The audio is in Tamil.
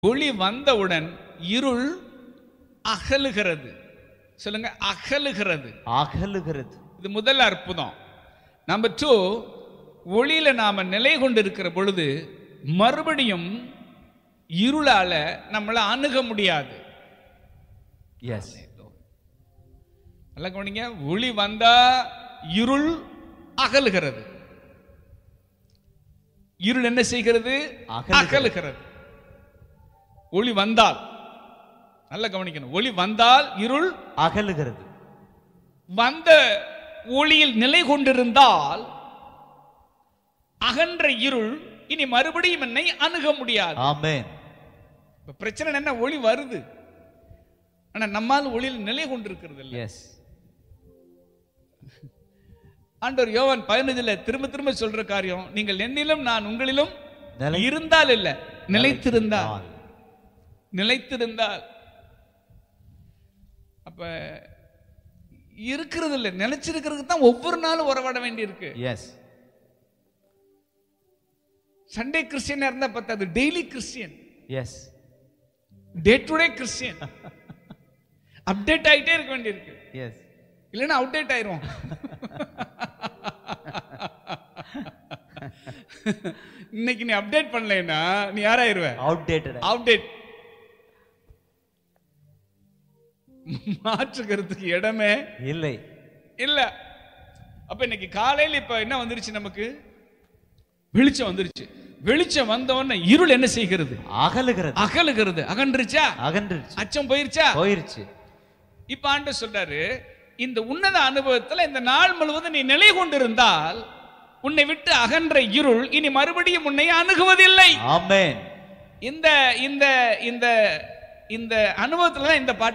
ஒளி வந்தவுடன் இருள் அகலுகிறது சொல்லுங்க அகலுகிறது அகலுகிறது இது முதல் அற்புதம் நம்பர் டூ ஒளியில நாம நிலை கொண்டிருக்கிற பொழுது மறுபடியும் இருளால நம்மளை அணுக முடியாது எஸ் நல்லா கவனிங்க ஒளி வந்தா இருள் அகலுகிறது இருள் என்ன செய்கிறது அகலுகிறது. அகலுகிறது ஒளி வந்தால் நல்லா கவனிக்கணும் ஒளி வந்தால் இருள் அகலுகிறது வந்த ஒளியில் நிலை கொண்டிருந்தால் அகன்ற இருள் இனி மறுபடியும் என்னை அணுக முடியாது ஆமென் இப்ப பிரச்சனை என்ன ஒளி வருது ஆனா நம்மால் ஒளியில் நிலை கொண்டிருக்கிறது இல்லை எஸ் ஆண்டவர் யோவான் பதினஞ்சுல திரும்ப திரும்ப சொல்ற காரியம் நீங்கள் என்னிலும் நான் உங்களிலும் நிலை- இருந்தால் இல்ல நிலைத்திருந்தால் நிலைத்திருந்தால் அப்ப இருக்கிறது இல்ல நிலைச்சிருக்கிறதுக்கு தான் ஒவ்வொரு நாளும் உறவாட வேண்டி இருக்கு எஸ் சண்டே கிறிஸ்டியனா இருந்தா பத்தாது daily Christian as day to day Christian update ஆயிட்டே இருக்க வேண்டியிருக்கு எஸ் இல்லைன்னா அவுடேட் ஆயிரும் இன்னைக்கு நீ அப்டேட் பண்ணலைன்னா நீ யாராயிருவ அவுடேட்டட் அப்டேட் மாற்றுக்கிறதுக்கு இடமே இல்லை இல்ல அப்ப இன்னைக்கு காலையில இப்ப என்ன வந்துருச்சு நமக்கு வெளிச்சம் வந்துருச்சு வெளிச்சம் வந்த உடனே இருள் என்ன செய்கிறது அகலுகிறது அகலுகிறது அகன்றுச்சா அகன்றுச்சு அச்சம் போயிருச்சா போயிருச்சு இப்ப ஆண்டு சொல்றாரு இந்த உன்னத அனுபவத்துல இந்த நாள் முழுவதும் நீ நிலை கொண்டிருந்தால் உன்னை விட்டு அகன்ற இருள் இனி மறுபடியும் உன்னை அணுகுவதில்லை ஆமென் இந்த இந்த இந்த இந்த அனுபவத்துல தான் இந்த பாட்டு